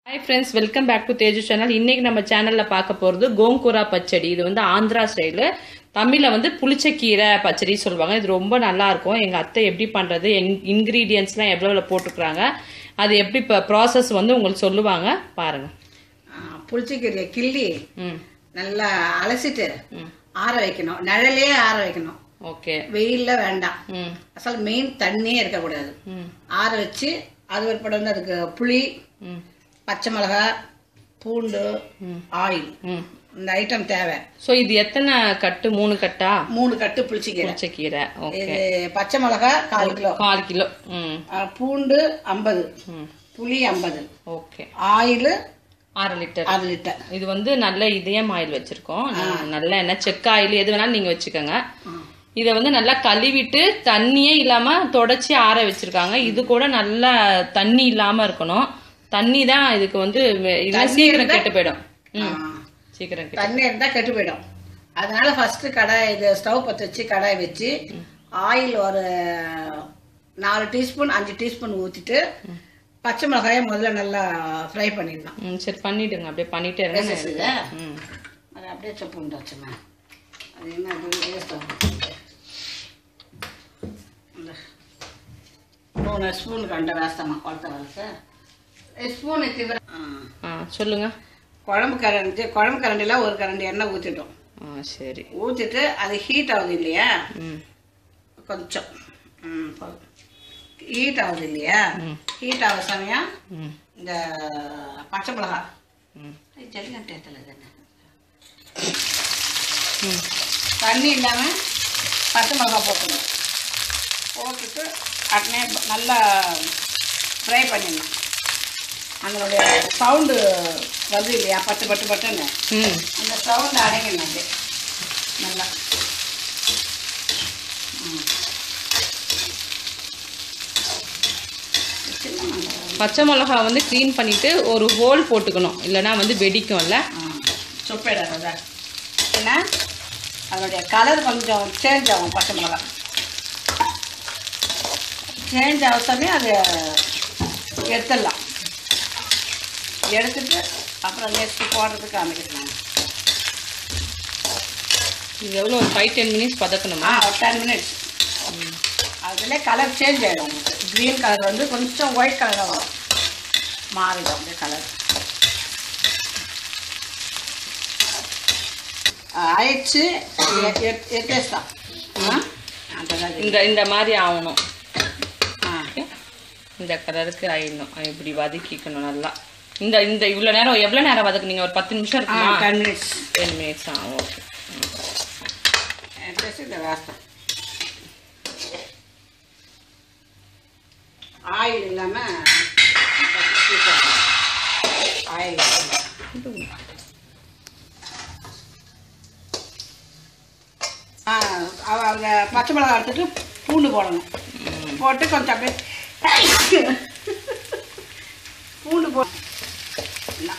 Hi friends welcome back to Teju channel இன்னைக்கு நம்ம சேனல்ல பார்க்க போறது கோங்கூரா பச்சடி இது வந்து ஆந்திரா ஸ்டைலு தமிழ்ல வந்து புளிச்சக்கீரை பச்சடி சொல்லுவாங்க இது ரொம்ப நல்லா இருக்கும் எங்க அத்தை எப்படி பண்றது இன்கிரீடியன்ஸ்லாம் எவ்வளவு போட்டுக்கிறாங்க அது எப்படி இப்போ ப்ராசஸ் வந்து உங்களுக்கு சொல்லுவாங்க பாருங்க புளிச்சக்கீரையை கிள்ளி ம் நல்லா அலசிட்டு ம் ஆற வைக்கணும் நிழலே ஆற வைக்கணும் ஓகே வெயில்ல வேண்டாம் ம் அசல் மெயின் தண்ணியே இருக்கக்கூடாது ம் ஆற வச்சு அது ஒரு படம் வந்து அதுக்கு புளி ம் பச்சை மிளகாய் பூண்டு ம். ஆயில் ம் இந்த ஐட்டம் தேவை ஸோ இது எத்தனை கட்டு மூணு கட்டா மூணு கட்டு புளிச்சக்கீரை புளிச்சக்கீரை ஓகே இது பச்சை மிளகாய் கால் கிலோ கால் கிலோ ம் ஆ, பூண்டு ஐம்பது ம் புளி ஐம்பது ஓகே ஆயில் அரை லிட்டர் அரை லிட்டர் இது வந்து நல்ல இதயம் ஆயில் வச்சிருக்கோம் நல்ல எண்ணெய் செக் ஆயில் எது வேணாலும் நீங்க வச்சுக்கோங்க இத வந்து நல்லா கழுவிட்டு தண்ணியே இல்லாம தொடச்சி ஆற வச்சிருக்காங்க இது கூட நல்லா தண்ணி இல்லாம இருக்கணும் தண்ணி தான் இதுக்கு வந்து வே- இது சீக்கிரம் கெட்டு போயிடும் ம், சீக்கிரம் கெட்டு தண்ணி இருந்தா கெட்டு போயிடும் அதனால ஃபர்ஸ்ட் கடாய் இது ஸ்டவ் பற்ற வச்சு கடாய் வச்சு ஆயில் ஒரு நாலு டீஸ்பூன் அஞ்சு டீஸ்பூன் ஊற்றிட்டு பச்சை மிளகாயை முதல்ல நல்லா ஃப்ரை பண்ணிடலாம் ம், சரி பண்ணிடுங்க அப்படியே பண்ணிட்டே இருங்க நான் இது எடுக்கிறேன். ம் அது அப்படியே சப்பு வச்சுமே அது என்ன அது வேஸ்ட் ஆகும் இந்த மூணு ஸ்பூன் கண்ட வேஸ்தம்மா குளத்த வளர்த்து ஸ்பூன் தவிர ஆ சொல்லுங்க குழம்பு கரண்டி குழம்பு கரண்டியில் ஒரு கரண்டி எண்ணெய் ஊற்றிட்டோம் ஆ சரி ஊற்றிட்டு அது ஹீட் ஆகுது இல்லையா ம் கொஞ்சம் ம், போதும். ஹீட் ஆகுது இல்லையா ஹீட் ஆகுற சமயம் ம் இந்த பச்சை மிளகா ம் ஜல்லிக்கட்டு ஏற்றல தானே ம் தண்ணி இல்லாமல் பச்சை மிளகா போட்டுணும் போட்டுட்டு உடனே நல்லா ஃப்ரை பண்ணிடணும் அதனுடைய சவுண்டு வருது இல்லையா பட்டு பட்டு பட்டுன்னு ம் அந்த சவுண்டு அடங்கிடணும் அப்படியே நல்லா ம். சின்ன வெங்காயம். பச்சை மிளகா வந்து க்ளீன் பண்ணிட்டு ஒரு ஹோல் போட்டுக்கணும் இல்லைன்னா வந்து வெடிக்கும்ல சொப்பிடாத ஏன்னா அதனுடைய கலர் கொஞ்சம் சேஞ்ச் ஆகும் பச்சை மிளகா சேஞ்ச் ஆகத்தோடனே அது எடுத்துடலாம் எடுத்துட்டு அப்புறம் நெக்ஸ்ட் போடுறதுக்கு காமிக்கிறேன் இது எவ்வளோ ஒரு ஃபைவ் டென் மினிட்ஸ் பதக்கணுமா ஆ ஒரு டென் மினிட்ஸ் அதில் கலர் சேஞ்ச் ஆகிடும் உங்களுக்கு க்ரீன் கலர் வந்து கொஞ்சம் ஒயிட் கலராக வரும் மாறிடும் அப்படியே கலர் ஆயிடுச்சு எட்டேஸ் தான் ஆ அதுதான் இது. இந்த இந்த மாதிரி ஆகணும் ஆ ஓகே இந்த கலருக்கு ஆயிடணும் அஹ் இப்படி வதக்கிக்கணும் நல்லா இந்த இந்த இவ்வளோ நேரம் எவ்வளோ நேரம் வதக்குனீங்க ஒரு பத்து நிமிஷம் ஆ இருக்குமா டென் மினிட்ஸ் டென் மினிட்ஸ் ஆ ஓகே எட்டேஸ் இந்த வேஸ்தான் ஆயில் இல்லாமல் ஆயில் ஆ அவ- அவங்க பச்சை மிளகா எடுத்துட்டு பூண்டு போடணும் போட்டு கொஞ்சம் அப்படியே பூண்டு போ இல்ல.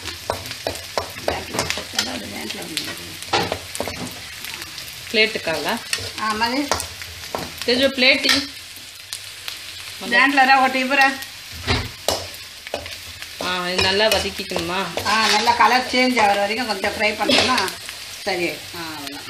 பிளேட்டுக்கால ஆமாம் தெரிஞ்ச பிளேட்டி ஜாண்ட்லரா ஒட்டி இவர ஆ இது நல்லா வதக்கிக்கணுமா ஆ நல்லா கலர் சேஞ்ச் ஆகிற வரைக்கும் கொஞ்சம் ஃப்ரை பண்ணோம்னா சரி ஆ அவ்வளோதான்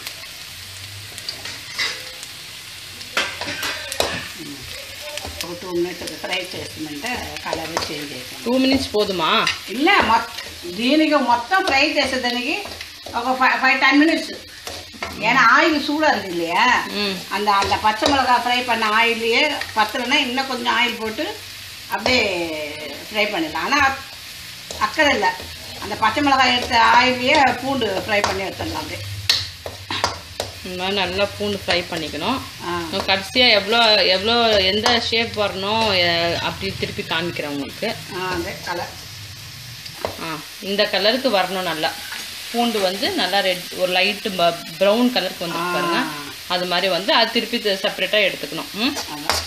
ఒక టూ మినిట్స్ ఫ్రై చేస్తుందంటే కలర్ చేంజ్ అవుతుంది டூ మినిట్స్ போதுமா ಇಲ್ಲ మొత్తం దీనికి మొత్తం ఫ్రై చేసేదానికి ఒక ఫైవ్ ఫైవ్ టెన్ మినిట్స్ ஏன்னா ஆயில் சூடாக இருக்குது இல்லையா ம் அந்த அந்த பச்சை மிளகா ஃப்ரை பண்ண ஆயிலையே பத்தலைன்னா இன்னும் கொஞ்சம் ஆயில் போட்டு அப்படியே ஃப்ரை பண்ணிடலாம் ஆனால் அக்கறை இல்லை அந்த பச்சை மிளகாய் எடுத்த ஆயிலையே பூண்டு ஃப்ரை பண்ணி எடுத்துடலாம் அப்படியே இந்த மாதிரி நல்லா பூண்டு ஃப்ரை பண்ணிக்கணும் ஆ இன்னும் கடைசியாக எவ்வளோ எவ்வளோ எந்த ஷேப் வரணும் எ- அப்படி திருப்பி காமிக்கிறேன் உங்களுக்கு ஆ அந்த கலர் ஆ இந்த கலருக்கு வரணும் நல்லா பூண்டு வந்து நல்லா ரெட் ஒரு லைட்டு ப்ரௌன் கலருக்கு வந்து பாருங்க அது மாதிரி வந்து அது திருப்பி செப்பரேட்டாக எடுத்துக்கணும் ம் அதான்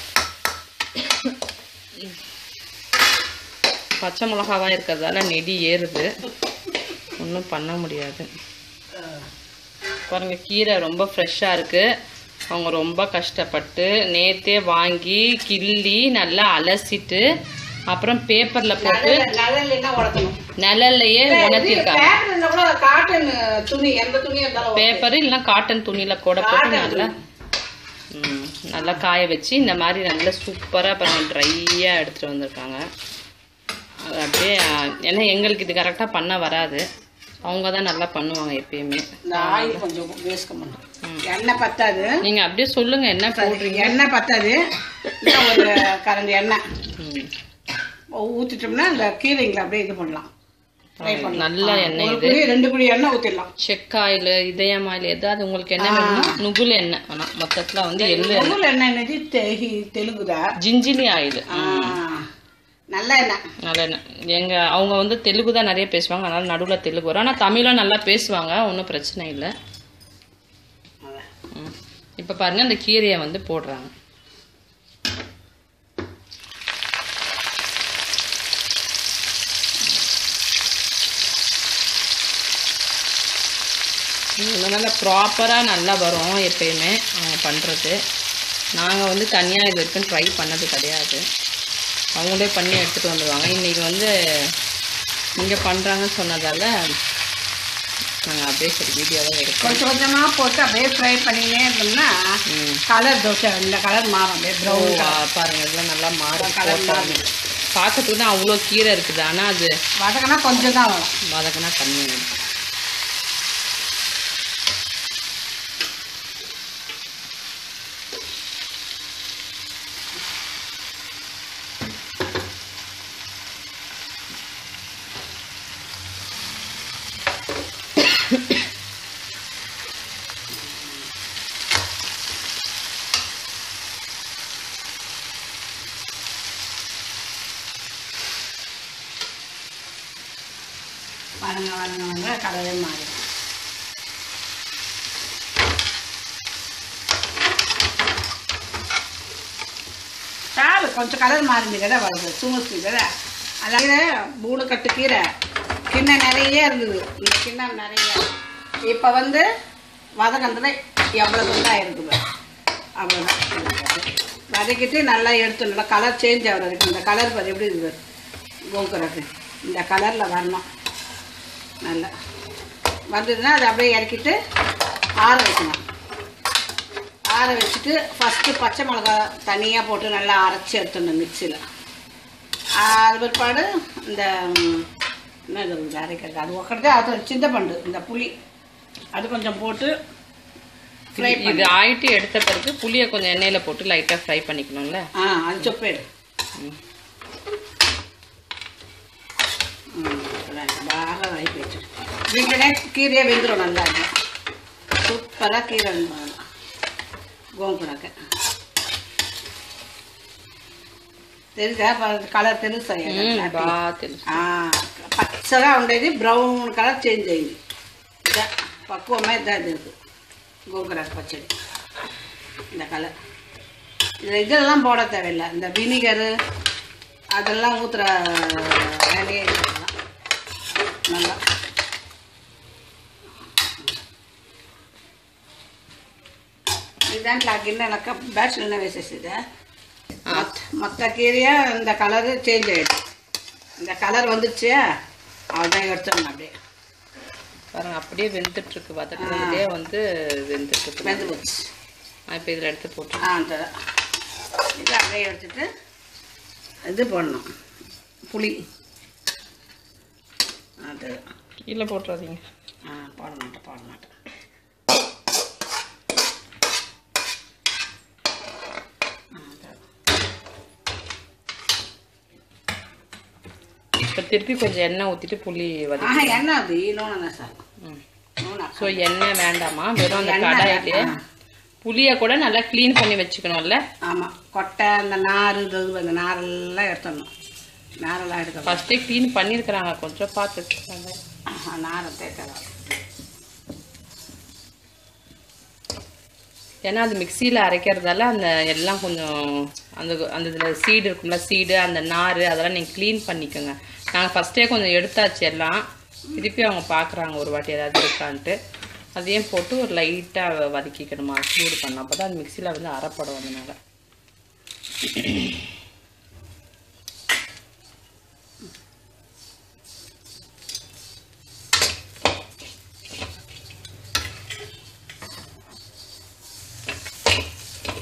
பச்சை மிளகாவா இருக்கிறதால நெடி ஏறுது ஒன்றும் பண்ண முடியாது பாருங்க கீரை ரொம்ப ஃப்ரெஷ்ஷாக இருக்கு அவங்க ரொம்ப கஷ்டப்பட்டு நேத்தே வாங்கி கிள்ளி நல்லா அலசிட்டு அப்புறம் பேப்பர்ல போட்டு நிழல் நிழல்னா உடக்கணும் நிழல்லையே உணர்த்திருக்காங்க பேப்பர் இருந்தா கூட காட்டன் துணி எந்த துணியா இருந்தாலும் பேப்பர் இல்லைன்னா காட்டன் துணியில கூட போட்டு நல்லா ம், நல்லா காய வச்சு இந்த மாதிரி நல்லா சூப்பராக பாருங்க ட்ரையாக எடுத்துகிட்டு வந்திருக்காங்க அது அப்படியே ஆ, ஏன்னா எங்களுக்கு இது கரெக்டாக பண்ண வராது அவங்க தான் நல்லா பண்ணுவாங்க எப்பயுமே இந்த ஆயில் கொஞ்சம் வேஸ்ட் பண்ணும் எண்ணெய் பத்தாது நீங்கள் அப்படியே சொல்லுங்க என்ன போடுறீங்க எண்ணெய் பத்தாது இன்னும் ஒரு கரண்டி எண்ணெய் ம், ஊத்திட்டோம்னா இந்த கீரைங்களை அப்படியே இது பண்ணலாம் ஃப்ரை பண்ணலாம் நல்ல எண்ணெய் ஒரு இது குழி ரெண்டு குழி எண்ணெய் ஊத்திடலாம் செக் ஆயில் இதயம் ஆயில் ஏதாவது உங்களுக்கு என்ன வேணுமோ நுகுல் எண்ணெய் ஆனால் மொத்தத்தில் வந்து எள்ளு நூல் எண்ணெய் என்னது தெ- தெலுங்குதா ஜிஞ்சிலி ஆயில் ஆ, நல்ல எண்ணெய் நல்லெண்ணெய் எங்க அவங்க வந்து தெலுங்கு தான் நிறைய பேசுவாங்க அதனால நடுவில் தெலுங்கு வரும் ஆனால் தமிழும் நல்லா பேசுவாங்க ஒன்றும் பிரச்சனை இல்லை ம். இப்போ பாருங்க அந்த கீரையை வந்து போடுறாங்க இது நல்லா ப்ராப்பராக நல்லா வரும் எப்பயுமே அவங்க பண்ணுறது நாங்கள் வந்து தனியாக இது வரைக்கும் ட்ரை பண்ணது கிடையாது அவங்களே பண்ணி எடுத்துகிட்டு வந்துடுவாங்க இன்றைக்கி வந்து இங்கே பண்ணுறாங்கன்னு சொன்னதால நாங்கள் அப்படியே சரி வீடியோவாக எடுப்போம் கொஞ்சம் கொஞ்சமா போட்டு அப்படியே ஃப்ரை பண்ணினே இருந்தோம்னா ம் கலர் தோசை இந்த கலர் மாறும் அப்படியே ஓ, ப்ரௌன் ஆ, பாருங்க இதெல்லாம் நல்லா மாறும் கலர் போட்டாங்க பார்க்கறதுக்கு தான் அவ்வளோ கீரை இருக்குது ஆனால் அது வதக்கினா கொஞ்சம் தான் வரும் வதக்கினா கம்மி ஆயிடும். வதங்க வதங்க வதங்க கலரே மாறிடும் చాలు కొంచెం కలర్ మారింది కదా వాళ్ళకి చూస్తుంది కదా అలాగే மூணு கட்டு கீரை கிண்ண நிறைய இருந்தது இந்த கிண்ணம் நிறைய இப்போ வந்து வதக்கத்துல எவ்வளோ துண்டாக இருக்குது அவ்வளோதான் வதக்கிட்டு நல்லா எடுத்து நல்லா கலர் சேஞ்ச் ஆகிற வரைக்கும் இந்த கலர் பாரு எப்படி இருக்குது கோங்குறது இந்த கலரில் வரணும் நல்லா வந்ததுன்னா அதை அப்படியே இறக்கிட்டு ஆற வைக்கணும் ஆற வச்சுட்டு ஃபஸ்ட்டு பச்சை மிளகா தனியாக போட்டு நல்லா அரைச்சி எடுத்துடணும் மிக்சியில் அது பிற்பாடு இந்த ம், என்னது இருக்குது அரைக்கிறது அது ஒக்கறதே அது சிந்தப்பண்டு இந்த புளி அது கொஞ்சம் போட்டு ஃப்ரை இது- இது ஆயிட்டு எடுத்த பிறகு புளியை கொஞ்சம் எண்ணெயில் போட்டு லைட்டாக ஃப்ரை பண்ணிக்கணும்ல ஆ அது சொப்பேடு ம். బాగా అయిపోయింది దీంట్లోనే కీరే వెందురు నల్లా సూపర్గా కీర వెందురు గోంగూరకి తెలుసా కలర్ తెలుస్తాయి ம் బాగా తెలుసు పచ్చగా ఉండేది బ్రౌన్ కలర్ చేంజ్ అయింది ఇదా పక్కువమే ఇదా తెలుసు గోంగూరకు పచ్చడి இந்த கலர் இந்த இதெல்லாம் போட தேவையில்லை இந்த வினிகரு அதெல்லாம் ஊற்றுற வேலையே இல்லை இதெல்லாம். நல்லா ఈ దాంట్లో ఆ గిన్నె లెక్క బ్యాచ్లోనే వేసేసేదా மொத்த கீரையா இந்த கலரு சேஞ்ச் ஆகிடும் இந்த கலர் வந்துடுச்சு அவ்வளோதான் எடுத்துடணும் அப்படியே பாருங்க அப்படியே வெந்துட்டு இருக்கு வதக்குறதுலேயே வந்து வெந்துட்டு இருக்கு வெந்து போச்சு இப்போ இதில் எடுத்து போட்டு ஆ அந்த இது அப்படியே எடுத்துட்டு இது போடணும் புளி அது கீழே போட்டுறாதீங்க ஆ போட மாட்டேன் போட மாட்டேன் இப்போ திருப்பி கொஞ்சம் எண்ணெய் ஊற்றிட்டு புளி வதக்கி ஆஹா என்ன அது நூனண்ணா சார் ம் நூனா ஸோ எண்ணெய் வேண்டாமா வெறும் அந்த எண்ணெய் கடாயிலே வேண்டாம். புளியை கூட நல்லா க்ளீன் பண்ணி வச்சுக்கணும்ல ஆமாம் கொட்டை அந்த நார் இது அந்த நாரெல்லாம் எடுத்துடணும் நாரெல்லாம் எடுக்க ஃபர்ஸ்டே க்ளீன் பண்ணியிருக்கிறாங்க கொஞ்சம் பார்த்து வச்சுருக்காங்க ஆஹா, நாரை தேக்கலாம் ஏன்னா அது மிக்சியில் அரைக்கிறதால அந்த எல்லாம் கொஞ்சம் அந்த அந்த இதில் சீடு இருக்கும்ல சீடு அந்த நார் அதெல்லாம் நீங்கள் க்ளீன் பண்ணிக்கோங்க நாங்கள் ஃபஸ்ட்டே கொஞ்சம் எடுத்தாச்சு எல்லாம் திருப்பி அவங்க பார்க்குறாங்க ஒரு வாட்டி ஏதாவது இருக்கான்ட்டு அதையும் போட்டு ஒரு லைட்டாக வதக்கிக்கணுமா சூடு பண்ண அப்போ தான் அது மிக்சியில் வந்து அரைப்படும் அதனால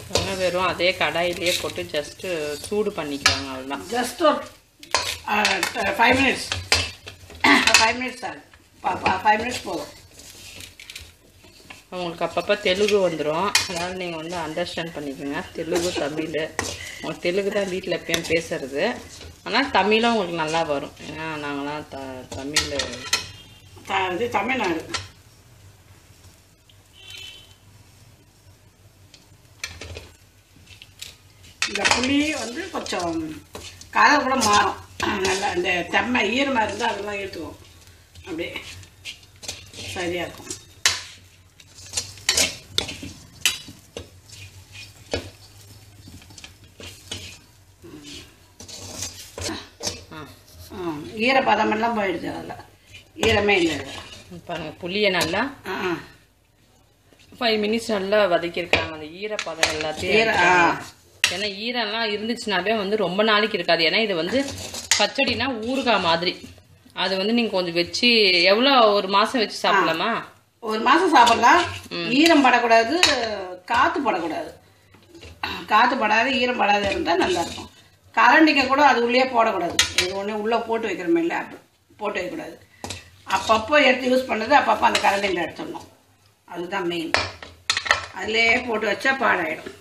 பாருங்க, வெறும் அதே கடாயிலேயே போட்டு ஜஸ்ட்டு சூடு பண்ணிக்கிறாங்க அவ்வளோதான் ஜஸ்ட் ஒரு ஃபைவ் மினிட்ஸ் ஃபைவ் மினிட்ஸ் தான் ஃபைவ் மினிட்ஸ் போதும் உங்களுக்கு அப்பப்போ தெலுங்கு வந்துடும் அதனால் நீங்கள் வந்து அண்டர்ஸ்டாண்ட் பண்ணிக்கோங்க தெலுங்கு தமிழ் உங்களுக்கு தெலுங்கு தான் வீட்டில் எப்பயும் பேசுறது ஆனால் தமிழும் உங்களுக்கு நல்லா வரும் ஏன்னா நாங்களாம் த தமிழ் த- இது தமிழ்நாடு இந்த புளி வந்து கொஞ்சம் கலர் கூட மாறும் நல்லா இந்த தெம்மை ஈரமாக இருந்தால் அதெல்லாம் எடுத்துக்கும் அப்படியே சரியாக இருக்கும் ஆ ம், ஈரப்பதமெல்லாம் போயிடுது அதில் ஈரமே இல்லை அதில் பாருங்கள் புளியை நல்லா ஆ ஃபைவ் மினிட்ஸ் நல்லா வதக்கியிருக்காங்க அந்த ஈரப்பதம் எல்லாத்தையும் ஈர ஆ எடுத்துட்டாங்க. ஏன்னா ஈரம்லாம் இருந்துச்சுனாவே வந்து ரொம்ப நாளைக்கு இருக்காது ஏன்னா இது வந்து பச்சடினா ஊறுகாய் மாதிரி அது வந்து நீங்கள் கொஞ்சம் வச்சு எவ்வளோ ஒரு மாதம் வச்சு சாப்பிடலாமா ஒரு மாதம் சாப்பிடலாம் ஈரம் படக்கூடாது காற்று படக்கூடாது காற்று படாது ஈரம் படாது இருந்தால் நல்லா இருக்கும் கரண்டிக்க கூட அது உள்ளே போடக்கூடாது இது ஒன்று உள்ளே போட்டு வைக்கிறோமே இல்லை அப்படி போட்டு வைக்கக்கூடாது அப்பப்போ எடுத்து யூஸ் பண்ணது அப்பப்போ அந்த கரண்டியில் எடுத்துடணும் அதுதான் மெயின் அதிலே போட்டு வச்சா பாடாயிடும்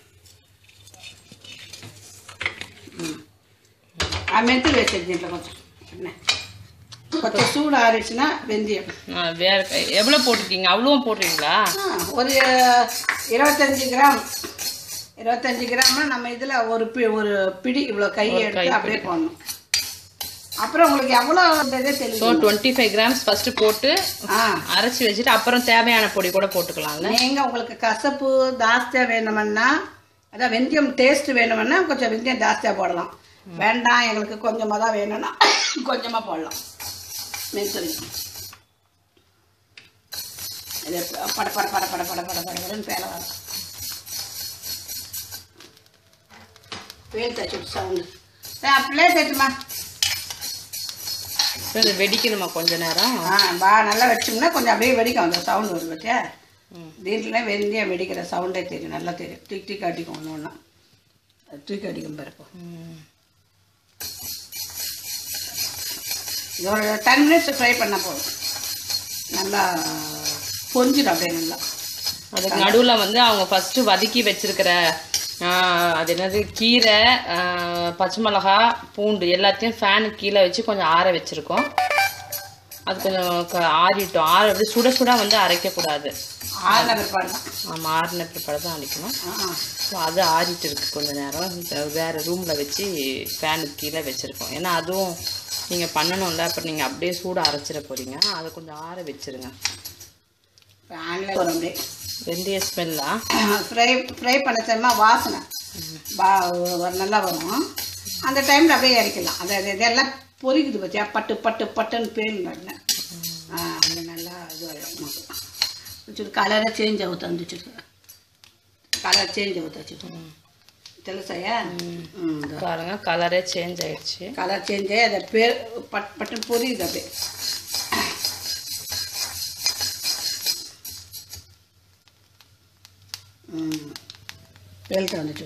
ம் மெத்தில் வச்சிருக்கீங்களா கொஞ்சம் என்ன கொஞ்சம் சூடு ஆறிடுச்சுன்னா வெந்தயம் ஆ, வேற எவ்வளோ போட்டிருக்கீங்க அவ்வளோவும் போடுறீங்களா ஆ, ஒரு இருபத்தஞ்சி கிராம் இருபத்தஞ்சி கிராம்னா நம்ம இதில் ஒரு பி ஒரு பிடி இவ்வளோ கையை எடுத்து அப்படியே போடணும் அப்புறம் உங்களுக்கு எவ்வளோ இதே ஸோ தெரியும் டுவெண்ட்டி ஃபைவ் கிராம்ஸ் ஃபஸ்ட்டு போட்டு ஆ அரைச்சி வச்சுட்டு அப்புறம் தேவையான பொடி கூட போட்டுக்கலாம்ல நீங்கள் உங்களுக்கு கசப்பு ஜாஸ்தியாக வேணுமன்னா அதான் வெந்தயம் டேஸ்ட் வேணுமன்னா கொஞ்சம் வெந்தயம் ஜாஸ்தியாக போடலாம் வேண்டாம் எங்களுக்கு கொஞ்சமாக தான் வேணும்னா கொஞ்சமாக போடலாம் மென்சுரி இது பட பட பட பட பட பட பட படன்னு பேல வரும் வேல் தச்சு சவுண்டு அப்படியே தச்சுமா ஸோ இது வெடிக்கணுமா கொஞ்ச நேரம் ஆ பா நல்லா வச்சோம்னா கொஞ்சம் அப்படியே வெடிக்கும் அந்த சவுண்டு வருது பார்த்தியா வீட்டில் வெந்தயம் வெடிக்கிற சவுண்டே தெரியும் நல்லா தெரியும் டிக் டிக் அடிக்கும் ஒன்று ஒன்றா தூக்கி அடிக்கும் பிறப்பு ம். இது ஒரு டென் மினிட்ஸ் ஃப்ரை பண்ணால் போதும் நல்லா பொஞ்சிடும் அப்படியே நல்லா அதுக்கு நடுவில் வந்து அவங்க ஃபஸ்ட்டு வதக்கி வச்சிருக்கிற ஆ, அது என்னது கீரை ஆ, பச்சை மிளகா பூண்டு எல்லாத்தையும் ஃபேனுக்கு கீழே வச்சு கொஞ்சம் ஆற வச்சுருக்கோம் அது கொஞ்சம் க- ஆறிட்டோம் ஆற அப்படியே சுட சுட வந்து அரைக்கக்கூடாது ஆறின பிற்பாடு தான் ஆமாம் ஆறின பிற்பாடு தான் அரைக்கணும் ஆ ஸோ அது ஆறிட்டு இருக்கு கொஞ்ச நேரம் இந்த வேற ரூமில் வச்சு ஃபேனுக்கு கீழே வச்சுருக்கோம் ஏன்னா அதுவும் நீங்கள் பண்ணணும்ல அப்புறம் நீங்கள் அப்படியே சூடு அரைச்சிட போறீங்க அதை கொஞ்சம் ஆற வச்சிருங்க ஃபேனில் வரும் அப்படியே வெந்தய ஸ்மெல்லா ஃப்ரை ஃப்ரை பண்ண தெரியுமா வாசனை பா ஒரு நல்லா வரும் அந்த டைமில் அப்படியே இறக்கலாம் அது அது இதெல்லாம் பொரிக்குது பார்த்தியா பட்டு பட்டு பட்டுன்னு பேர் ஆ அது நல்லா இதுவாகிடும் வச்சுட்டு கலரே சேஞ்ச் ஆகுது அந்த வச்சுட்டு கலர் சேஞ்ச் ஆகுது வச்சுட்டு తెలుసాయా பாருங்க கலரே சேஞ்ச் ஆயிடுச்சு கலர் சேஞ்ச் ஆகி அதை பேர் பட் பட்டுன்னு பொரியுது அப்படியே ம் வெளுத்து வந்துட்டு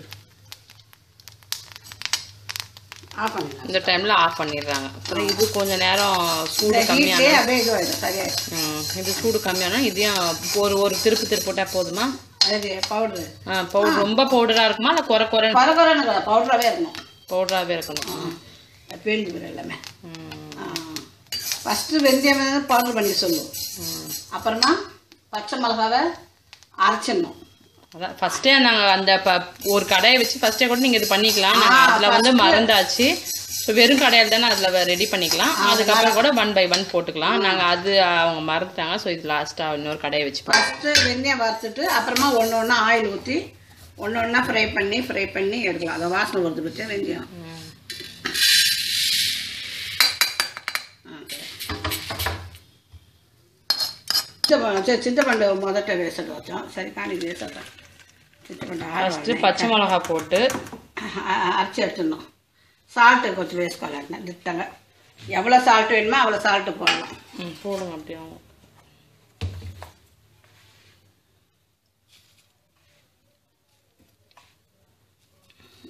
ஆஃப் பண்ணிடலாம் இந்த டைம்ல ஆஃப் பண்ணிடுறாங்க அப்புறம் இது கொஞ்ச நேரம் இந்த சூடு கம்மியான ஹீட்லேயே அப்படியே இதுவாகிடும் சரியாயிடும் ம், இது சூடு கம்மியானா இதையும் ஒரு ஒரு திருப்பு திருப்பிட்டா போதுமா அது பவுட்ரு பவுடர் ரொம்ப பவுடரா இருக்குமா இல்லை குறை குறை குறை குறைன்னு பவுடராகவே இருக்கணும் பவுடராகவே இருக்கணும் பேருந்து வரும் எல்லாமே ம், ஃபஸ்ட்டு வெந்தயம் பவுடர் பண்ணி சொல்லுவோம் ம். அப்புறமா பச்சை மிளகாவை அரைச்சிடணும் அதான் ஃபர்ஸ்டே நாங்க அந்த ப- ஒரு கடையை வச்சு ஃபர்ஸ்டே கூட நீங்க இது பண்ணிக்கலாம் நாங்க அதுல வந்து மறந்தாச்சு ஸோ வெறும் கடையில் தானே அதுல ரெடி பண்ணிக்கலாம் அதுக்கப்புறம் கூட ஒன் பை ஒன் போட்டுக்கலாம் நாங்க அது அவங்க மறந்துட்டாங்க ஸோ இது லாஸ்டா இன்னொரு கடையை வச்சு பா- ஃபஸ்ட்டு வெந்தயம் வறுத்துட்டு அப்புறமா ஒன்று ஒன்றா ஆயில் ஊற்றி ஒன்று ஒன்றா ஃப்ரை பண்ணி ஃப்ரை பண்ணி எடுக்கலாம் அதை வாசனை வருது பற்றியா வெந்தயம் ம். சித்தப்ப- சரி சித்தப்பண்டு முதட்ட வேசட்டு வச்சோம் சரி காணி வேசட்டோம் சித்தப்பண்டு ஃபர்ஸ்ட் பச்சை மிளகா போட்டு அரைச்சி எடுத்துடணும் சால்ட்டு கொஞ்சம் வேஸ்கொள்ளாட்டினேன் திட்டங்க எவ்வளோ சால்ட் வேணுமோ அவ்வளோ சால்ட்டு போடலாம் ம், போடுங்க அப்படியே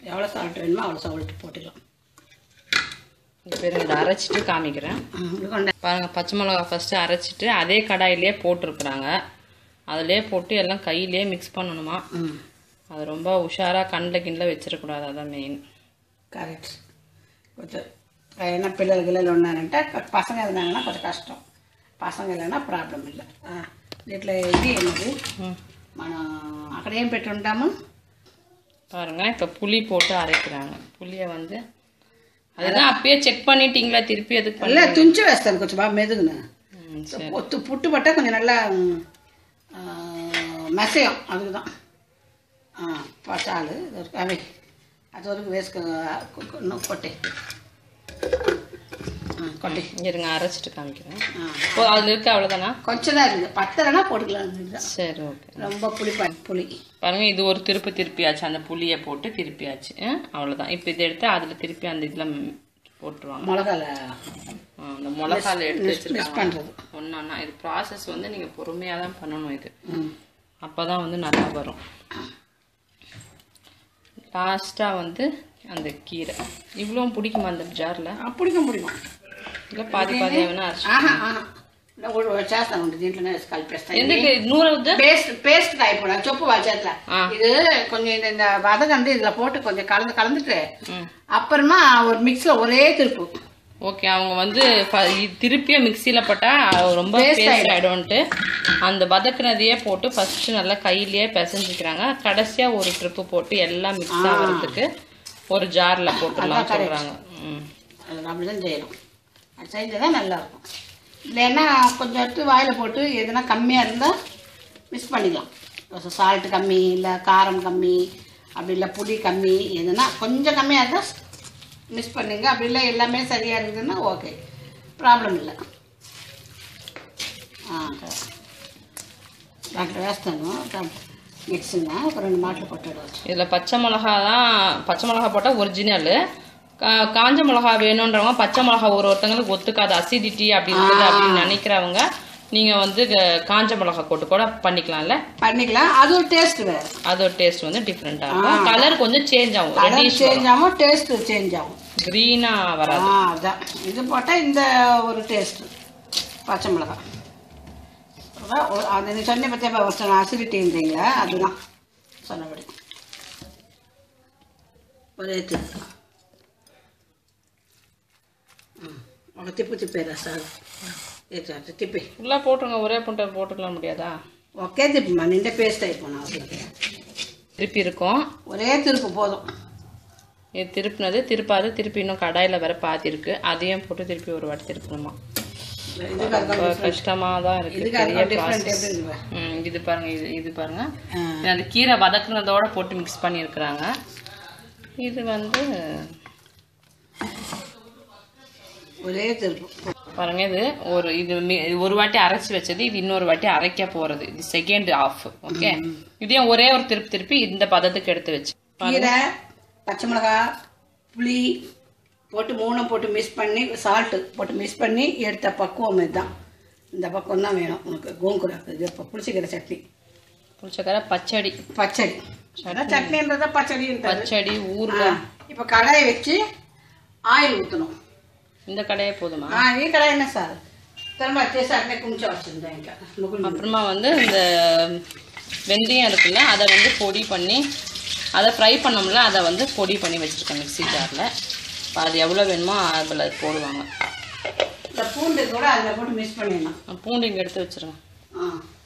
எவ்வளோ சால்ட் வேணுமோ அவ்வளோ சால்ட் போட்டுக்கலாம் இப்போ இதை அரைச்சிட்டு காமிக்கிறேன் இப்படி கொண்ட பாருங்க பச்சை மிளகா ஃபஸ்ட்டு அரைச்சிட்டு அதே கடாயிலே போட்டிருக்குறாங்க அதிலே போட்டு எல்லாம் கையிலே மிக்ஸ் பண்ணணுமா ம் அது ரொம்ப உஷாராக கண்ணில் கிண்டில் வச்சிடக்கூடாது அதான் மெயின் கரெக்ட் கொஞ்சம் ஏன்னா பிள்ளைகள் கிள்ளைகள் ஒன்றான்ட்டா பசங்க இருந்தாங்கன்னா கொஞ்சம் கஷ்டம் பசங்க இல்லைன்னா ப்ராப்ளம் இல்லை ஆ வீட்டில் ఇది என்னது ம் మనం అక్కడ ఏం పెట్టి ఉంటాము பாருங்க இப்போ புளி போட்டு அரைக்கிறாங்க புளியை வந்து அதுதான் அப்பயே செக் பண்ணிட்டீங்களா திருப்பி எதுக்கு பண்ண இல்லை తుంచి వేస్తాను కొంచెం బాగా మెదుగును ம், சரி ஒத்து புட்டு பட்டா கொஞ்சம் நல்லா மெசையும் அதுக்கு தான் చాలు అవి అది వరకు వేసుకో కొట్టి కొట్టి இருங்க அரைச்சிட்டு காமிக்கிறேன் ஆ. இப்போ அதில் இருக்கு அவ்வளோதானா கொஞ்சம் தான் இருக்குது பத்தலைன்னா போட்டுக்கலாம் இதுதான். சரி ஓகே ரொம்ப புளி ப- புளி பாருங்க இது ஒரு திருப்பு திருப்பியாச்சு அந்த புளியை போட்டு திருப்பியாச்சு ஆ, அவ்வளவுதான் இப்போ இதை எடுத்து அதில் திருப்பி அந்த இதில் போட்டுருவாங்க மிளகால ஆ, அந்த மிளகால எடுத்து மிஸ் வச்சிருக்காங்க பண்ணுறது ஒன்றா இது ப்ராசஸ் வந்து நீங்கள் பொறுமையாக தான் பண்ணணும் இது ம் அப்போ தான் வந்து நல்லா வரும் லாஸ்ட்டாக வந்து அந்த கீரை இவ்வளோ பிடிக்குமா அந்த ஜாரில் பிடிக்கும் பிடிக்கும் இல்லை பாதி பாதி வேணா அரைச்சி ఆహా ఆహా ఒకటి చేస్తాను ఉండి దీంట్లోనే వేసి కలిపేస్తాను ఎందుకు நூறு வந்து పేస్ట్ పేస్ట్ కాయపూడ చెప్పు వాళ్ళ చేతిలో ஆ. இது கொஞ்சம் இந்த- இந்த வதகண்டு இதுல போட்டு கொஞ்சம் கலந்து கலந்துட்டு ம் அப்புறமா ஒரு மிக்ஸ்ல ஒரே திருப்பு ஓகே அவங்க வந்து ப- இ- திருப்பியும் மிக்சியில் போட்டால் ரொம்ப Paste பேஸ்ட் ஆகிடும்ட்டு அந்த வதக்குனதையே போட்டு ஃபஸ்ட்டு நல்லா கையிலேயே பிசைஞ்சிக்கிறாங்க கடைசியாக ஒரு ட்ரிப்பு போட்டு எல்லாம் மிக்ஸ் ஆகிறதுக்கு ஒரு ஜாரில் போட்டுடலாம் சொல்கிறாங்க ம் அது அப்படிதான் செய்யணும் அது செஞ்சாதான் நல்லா இருக்கும் இல்லைன்னா கொஞ்சம் எடுத்து வாயில போட்டு எதுனா கம்மியா இருந்தா மிக்ஸ் பண்ணிக்கலாம் சால்ட் கம்மி இல்லை காரம் கம்மி அப்படி இல்லை புளி கம்மி எதுனா கொஞ்சம் கம்மியா இருந்தா மிஸ் பண்ணுங்க அப்படி இல்லை எல்லாமே சரியா இருக்குதுன்னா ஓகே ப்ராబ్లం இல்லை దాంట్లో వేస్తాను మిక్సీనా ఒక రెండు మాటలు కొట్టాడు இதில் பச்சை மிளகா தான் பச்சை மிளகா போட்டால் ஒரிஜினலு காஞ்ச மிளகா வேணுன்றவங்க பச்சை மிளகா ஒரு ஒருத்தங்களுக்கு ஒத்துக்காது அசிடிட்டி அப்படி இருக்குது அப்படின்னு நினைக்கிறவங்க நீங்கள் வந்து க- காஞ்ச மிளகா போட்டு கூட பண்ணிக்கலாம்ல பண்ணிக்கலாம் அது ஒரு டேஸ்ட் வேறு அதோட டேஸ்ட் வந்து டிஃப்ரெண்ட்டாக இருக்கும் கலர் கொஞ்சம் சேஞ்ச் ஆகும் கலர் சேஞ்ச் ஆகும் டேஸ்ட் சேஞ்ச் ஆகும் க்ரீனாக வராது ஆ அதான் இது போட்டால் இந்த ஒரு டேஸ்ட் பச்சை மிளகாய் அதான் ஒரு- அது நீ சொன்ன பற்றியா ஒரு அசிடிட்டின்றீங்களா அதுதான் சொன்னபடி ஒரே తిప్పు ఒక తిప్పు తిప్పేరా సార్ ఏ తిప్పి ஃபுல்லாக போட்டுருங்க ஒரே புண்டை போட்டுக்கலாம் முடியாதா ఒకే తిప్పమ్మా నిండే పేస్ట్ అయిపోయినా అసలు திருப்பி இருக்கும் ஒரே திருப்பு போதும் இது திருப்பினது திருப்பாது திருப்பி இன்னும் கடாயில் வேற பாதி இருக்கு அதையும் போட்டு திருப்பி ஒரு வாட்டி திருப்பணுமா இதுக்கு அதுக்கு ரொம்ப கஷ்டமாக தான் இருக்கு இதுக்கு பெரிய அதுக்கு டிஃப்ரெண்ட் process. எப்படி இருக்கு ம், இது பாருங்க இது இது பாருங்க ஆ. இது அந்த கீரை வதக்குனதோட போட்டு மிக்ஸ் பண்ணியிருக்கிறாங்க இது வந்து ஒரே திருப்பு பாருங்க இது ஒரு இது மி- இது ஒரு வாட்டி அரைச்சி வச்சது இது இன்னொரு வாட்டி அரைக்க போறது இது செகண்ட் ஆஃப் ஓகே இதையும் ஒரே ஒரு திருப்பி திருப்பி இந்த பதத்துக்கு எடுத்து வச்சு கீரை பச்சை மிளகா புளி போட்டு மூணும் போட்டு மிக்ஸ் பண்ணி சால்ட்டு போட்டு மிக்ஸ் பண்ணி எடுத்த பக்குவம் இதுதான் இந்த பக்குவம் தான் வேணும் உனக்கு கோங்குரா இது இப்போ புளிச்சக்கீரை சட்னி புளிச்சக்கரை பச்சடி பச்சடி அதான் சட்னின்றதா பச்சடின்றது பச்சடி ஊறுகாய் இப்போ கடாயை வச்சு ஆயில் ஊற்றணும் இந்த கடையே போதுமா ఈ కడాయి అయినా సార్ తర్వాత వచ్చేసి అట్లే కొంచెం వచ్చింది ఇంకా నువ్వులు அப்புறமா வந்து இந்த வெந்தயம் இருக்குல்ல அதை வந்து பொடி பண்ணி அதை ஃப்ரை பண்ணோம்ல அதை வந்து பொடி பண்ணி வச்சுருக்கேன் மிக்ஸி ஜாரில் அது எவ்வளோ வேணுமோ அதில் போடுவாங்க இந்த பூண்டு கூட அதில் போட்டு மிக்ஸ் பண்ணிடணும் பூண்டு இங்கே எடுத்து வச்சுருங்க ஆ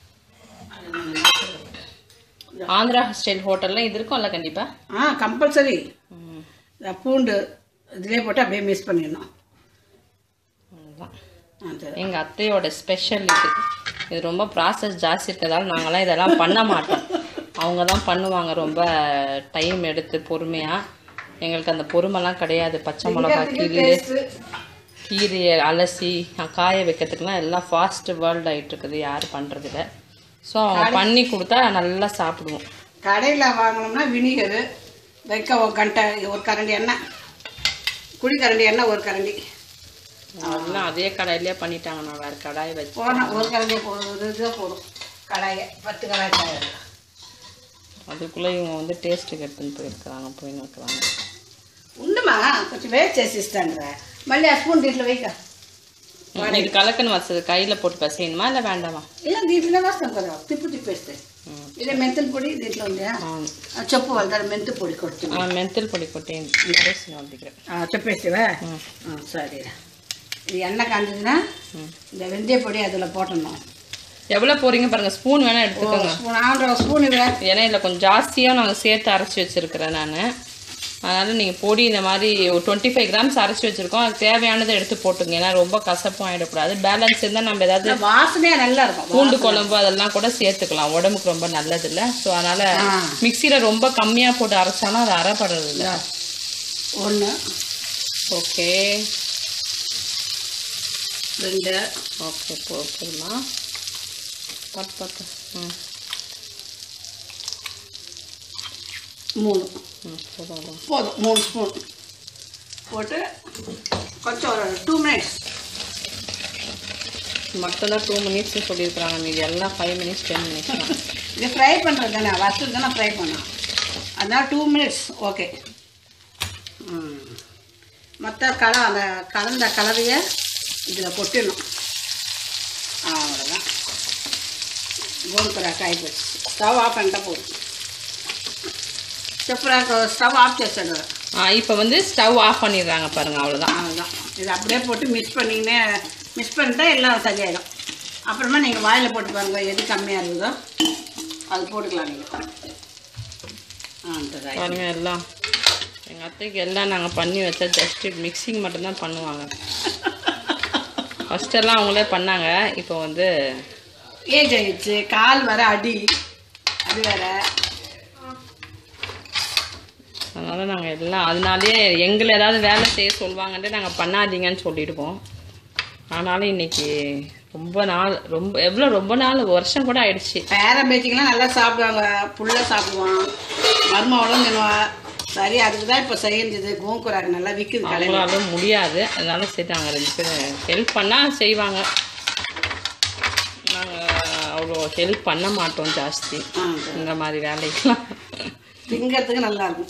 ஆந்திரா ஸ்டைல் ஹோட்டலில் இது இருக்கும்ல கண்டிப்பாக ஆ கம்பல்சரி இந்த பூண்டு இதிலே போட்டு அப்படியே மிக்ஸ் பண்ணிடணும் அதுதான் ஆ சரி எங்கள் அத்தையோட ஸ்பெஷல் இது இது ரொம்ப ப்ராசஸ் ஜாஸ்தி இருக்கிறதால நாங்களாம் இதெல்லாம் பண்ண மாட்டோம் அவங்க தான் பண்ணுவாங்க ரொம்ப டைம் எடுத்து பொறுமையாக எங்களுக்கு அந்த பொறுமைலாம் கிடையாது பச்சை மிளகா கிள்ளு டேஸ்ட்டு கீரையை அலசி காய வைக்கிறதுக்குலாம் எல்லாம் ஃபாஸ்ட் வேர்ல்டு ஆகிட்டு இருக்குது யாரும் பண்ணுறதில்ல ஸோ அவங்க பண்ணி கொடுத்தா நல்லா சாப்பிடுவோம் கடையில் வாங்கினோம்னா வினிகரு வைக்க ஒரு கண்டை ஒரு கரண்டி எண்ணெய் குழி கரண்டி எண்ணெய் ஒரு கரண்டி அதெல்லாம் அதே கடாயிலே பண்ணிட்டாங்க நான் வேறு கடாய் வச்சு போனால் ஒரு கரண்டி போதும் ஒரு இதுதான் போதும் கடாயை பத்து கடாய் காய் அதுக்குள்ளே இவங்க வந்து டேஸ்ட்டுக்கு எடுத்துன்னு போயிருக்கிறாங்க போயின்னு இருக்கிறாங்க ఉండుమా కొంచెం వేస్ట్ చేసి ఇస్తాను మళ్ళీ ఆ స్పూన్ దీంట్లో వేయక இது கலக்கன்னு வச்சது கையில் போட்டு பசையணுமா இல்லை வேண்டாமா ఇలా దీంట్లోనే వస్తాం కదా తిప్పు తిప్పేస్తే ఇదే మెంతుల పొడి దీంట్లో ఉందా అవును ఆ, చెప్పు వెళ్తారు మెంతు పొడి కొడుతుంది ఆ, మెంతులు పొడి కొట్టేయండి అరేసిన వాళ్ళ దగ్గర చెప్పేస్తావా సరే இது எண்ணெய் காஞ்சதுன்னா இந்த வெந்தய பொடி அதில் போட்டணும் எவ்வளோ போறீங்க பாருங்க ஸ்பூன் வேணா எடுத்துக்கோங்க ஸ்பூன் ஆண்டரை ஸ்பூன் இவ்வளோ ஏன்னா இதில் கொஞ்சம் ஜாஸ்தியாக நாங்கள் சேர்த்து அரைச்சி வச்சிருக்கிறேன் நான் அதனால் நீங்கள் பொடி இந்த மாதிரி ஒரு டுவெண்ட்டி ஃபைவ் கிராம்ஸ் அரைச்சி வச்சுருக்கோம் அது தேவையானதை எடுத்து போட்டுங்க ஏன்னா ரொம்ப கசப்பும் ஆகிடக்கூடாது பேலன்ஸ் இருந்தால் நம்ம ஏதாவது வாசனையாக நல்லா இருக்கும் பூண்டு குழம்பு அதெல்லாம் கூட சேர்த்துக்கலாம் உடம்புக்கு ரொம்ப நல்லது இல்லை ஸோ அதனால் மிக்சியில் ரொம்ப கம்மியாக போட்டு அரைச்சாலும் அது அரைப்படுறது இல்லை ஒன்று ஓகே ரெண்டு ஓகே போ போதுமா பத்து பத்து ம் மூணு ம் போதும் போதும். போதும் மூணு ஸ்பூன் போட்டு கொஞ்சம் ஒரு டூ மினிட்ஸ் மட்டும்தான் டூ மினிட்ஸ் சொல்லியிருக்கிறாங்க மீதி எல்லாம் ஃபைவ் மினிட்ஸ் டென் மினிட்ஸ் தான் இது ஃப்ரை பண்ணுறது தானே வறுத்து தானே ஃப்ரை பண்ணோம் அதனால் டூ மினிட்ஸ் ஓகே மற்ற கல அந்த கலந்த கலவையை இதில் கொட்டிடணும் அவ்வளோதான் గోంగూర కాయ పెట్టి స్టవ్ ఆఫ్ అంటే పోదు చెప్పురా స్టవ్ ఆఫ్ చేస్తాడు ஆ இப்போ வந்து ஸ்டவ் ஆஃப் பண்ணிடுறாங்க பாருங்க அவ்வளோதான் அவ்வளோதான் இது அப்படியே போட்டு மிக்ஸ் பண்ணிங்கன்னே மிக்ஸ் பண்ணிட்டா எல்லாம் சரியாயிடும் அப்புறமா நீங்கள் வாயில் போட்டு பாருங்க எது கம்மியாக இருக்குதோ அது போட்டுக்கலாம் நீங்கள் ஆ சரி பாருங்க எல்லாம் எங்கள் அத்தைக்கு எல்லாம் நாங்கள் பண்ணி வச்சா ஜஸ்ட் மிக்சிங் மட்டும்தான் பண்ணுவாங்க ஃபஸ்ட்டெல்லாம் அவங்களே பண்ணாங்க இப்போ வந்து ஏஜ் ஆயிடுச்சு கால் வர அடி அது வேற அதனால் நாங்கள் எல்லாம் அதனாலேயே எங்களை ஏதாவது வேலை செய்ய சொல்லுவாங்கன்ட்டு நாங்கள் பண்ணாதீங்கன்னு சொல்லிடுவோம் ஆனாலும் இன்னைக்கு ரொம்ப நாள் ரொம்ப எவ்வளோ ரொம்ப நாள் வருஷம் கூட ஆயிடுச்சு பேரன் பேத்திக்கெல்லாம் நல்லா சாப்பிடுவாங்க புள்ள சாப்பிடுவான் மருமகளும் தின்னுவான் சரி அதுக்கு தான் இப்போ செஞ்சது கோங்குராக்கு நல்லா விற்குது கடையில் அவங்களால முடியாது அதனால சரி நாங்கள் ரெண்டு பேரும் ஹெல்ப் பண்ணால் செய்வாங்க நாங்கள் அவ்வளோ ஹெல்ப் பண்ண மாட்டோம் ஜாஸ்தி ஆ இந்த மாதிரி வேலைக்கெல்லாம் திங்கிறதுக்கு நல்லா இருக்கும்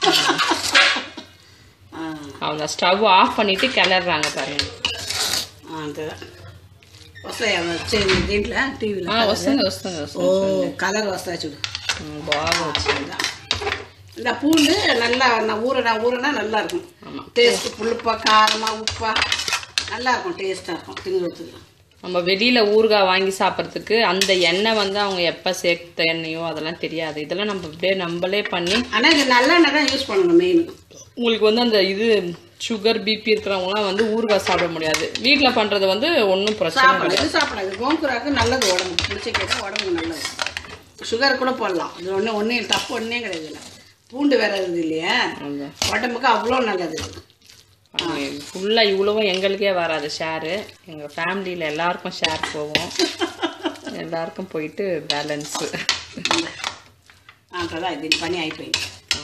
ஆ அவங்க ஸ்டவ் ஆஃப் பண்ணிட்டு கிளறாங்க பாருங்க ఆ, అంతే వస్తాయి అవి వచ్చేది దీంట్లో టీవీలో ఆ, వస్తుంది వస్తుంది ఓ వస్తుంది కలర్ వస్తాయి చూడు ம், బాగా వచ్చింది இந்த பூண்டு நல்லா நான் ஊறினா ஊறினா நல்லா இருக்கும் ஆமாம் டேஸ்ட் புளிப்பா காரமா உப்பா நல்லா இருக்கும் டேஸ்ட்டாக இருக்கும் திங்கிறதுக்கு நம்ம வெளியில ஊறுகாய் வாங்கி சாப்பிட்றதுக்கு அந்த எண்ணெய் வந்து அவங்க எப்போ சேர்த்த எண்ணெயோ அதெல்லாம் தெரியாது இதெல்லாம் நம்ம அப்படியே நம்மளே பண்ணி ஆனால் இது நல்லெண்ணெய் தான் யூஸ் பண்ணணும் மெயின் உங்களுக்கு வந்து அந்த இது சுகர் பிபி இருக்கிறவங்களாம் வந்து ஊறுகாய் சாப்பிட முடியாது வீட்டில் பண்ணுறது வந்து ஒன்றும் பிரச்சனை இல்லை சாப்பிடலாம் இது சாப்பிடலாம் இது கோங்குராக்கு நல்லது உடம்புக்கு பிடிச்ச கேட்டால் உடம்புக்கு நல்லது சுகர் கூட போடலாம் இது ஒன்றும் ஒன்றும் தப்பு ஒன்றே கிடையாது இல்லை பூண்டு வேற இருக்குது இல்லையா அந்த உடம்புக்கு அவ்வளோ நல்லது இது. ஃபுல்லாக இவ்வளவும் எங்களுக்கே வராது ஷேரு எங்கள் ஃபேமிலியில் எல்லாருக்கும் ஷேர் போகும் எல்லாருக்கும் போயிட்டு பேலன்ஸு అంతదా దీని పని అయిపోయింది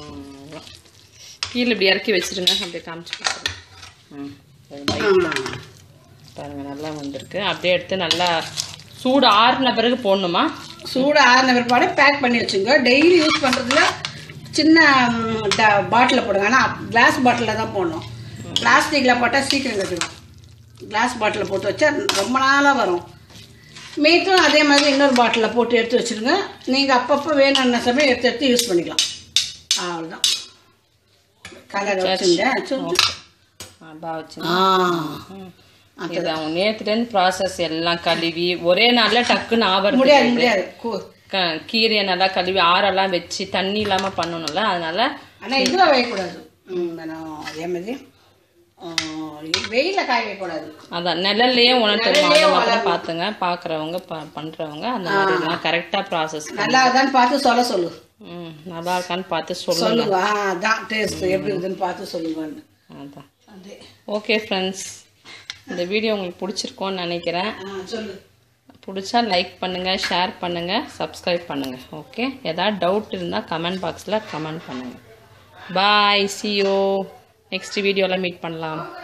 கீழே இப்படி இறக்கி வச்சிருங்க அப்படியே காமிச்சு கொடுத்துருங்க. ம் அது light பாருங்க நல்லா வந்திருக்கு அப்படியே எடுத்து நல்லா சூடு ஆறுன பிறகு போடணுமா சூடு ஆறின பிற்பாடு பேக் பண்ணி வச்சுங்க டெய்லி யூஸ் பண்ணுறதுல சின்ன பாட்டிலில் போடுங்க ஆனால் கிளாஸ் பாட்டிலில் தான் போடணும் பிளாஸ்டிக்கில் போட்டால் சீக்கிரம் கட்டிடும் கிளாஸ் பாட்டிலில் போட்டு வச்சா ரொம்ப நாளாக வரும் மீட்டும் அதே மாதிரி இன்னொரு பாட்டிலில் போட்டு எடுத்து வச்சுருங்க நீங்கள் அப்பப்போ வேணும்ன சமயம் எடுத்து எடுத்து யூஸ் பண்ணிக்கலாம் அவ்வளோதான் கலர் வச்சுங்க அதான் வச்சு ஆ இது அவங்க நேற்றுலேருந்து ப்ராசஸ் எல்லாம் கழுவி ஒரே நாளில் டக்குன்னு ஆவறது முடியாது முடியாது கூ க- கீரையை நல்லா கழுவி ஆறெல்லாம் வச்சு தண்ணி இல்லாமல் பண்ணணும்ல அதனால ஆனால் இதில் வைக்கக்கூடாது ம், நான் அதே மாதிரி வெயிலில் காய வைக்கக்கூடாது அதான் நிழல்லையே உணர்த்துமா நிழல்லயே அதை மாத்திரம் பார்த்துங்க பார்க்குறவங்க ப பண்ணுறவங்க அந்த மாதிரிலாம் கரெக்டாக ப்ராசஸ் நல்லா தான் பார்த்து சொல்ல சொல்லு ம் நல்லா இருக்கான்னு பார்த்து சொல்லுங்க சொல்லுங்க ஆ, அதான் டேஸ்ட் எப்படி இருக்குதுன்னு பார்த்து சொல்லுங்கன்னு அதான் அதே ஓகே ஃப்ரெண்ட்ஸ் இந்த வீடியோ உங்களுக்கு பிடிச்சிருக்கோன்னு நினைக்கிறேன் ஆ சொல்லு பிடிச்சா லைக் பண்ணுங்கள் ஷேர் பண்ணுங்கள் சப்ஸ்கிரைப் பண்ணுங்கள் ஓகே ஏதாவது டவுட் இருந்தால் கமெண்ட் பாக்ஸில் கமெண்ட் பண்ணுங்கள் பாய் சியோ நெக்ஸ்ட் வீடியோவில் மீட் பண்ணலாம்